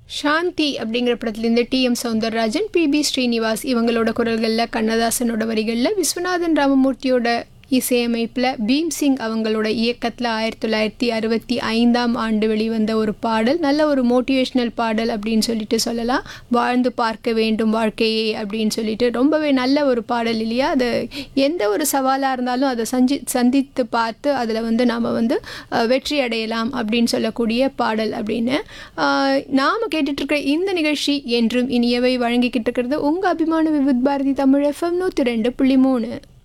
சாந்தி அப்படிங்கிற படத்துலேருந்து T M Soundararajan P B Srinivas இவங்களோட குரல்களில் கண்ணதாசனோட வரிகளில் விஸ்வநாதன் ராமமூர்த்தியோட இசையமைப்பில் பீம் சிங் அவங்களோட இயக்கத்தில் ஆயிரத்தி தொள்ளாயிரத்தி அறுபத்தி ஐந்தாம் ஆண்டு வெளிவந்த ஒரு பாடல் நல்ல ஒரு மோட்டிவேஷ்னல் பாடல் அப்படின்னு சொல்லிட்டு சொல்லலாம் வாழ்ந்து பார்க்க வேண்டும் வாழ்க்கையே அப்படின்னு சொல்லிட்டு ரொம்பவே நல்ல ஒரு பாடல் இல்லையா அது எந்த ஒரு சவாலாக இருந்தாலும் அதை சஞ்சி சந்தித்து பார்த்து அதில் வந்து நாம் வந்து அஹ், வெற்றி அடையலாம் அப்படின்னு சொல்லக்கூடிய பாடல் அப்படின்னு ஆஹ், நாம கேட்டுட்டு இருக்கிற இந்த நிகழ்ச்சி என்றும் இனியவை வழங்கிக்கிட்டு இருக்கிறது உங்கள் அபிமான விவித் பாரதி தமிழ் எஃப்எம் நூற்றி ரெண்டு புள்ளி மூணு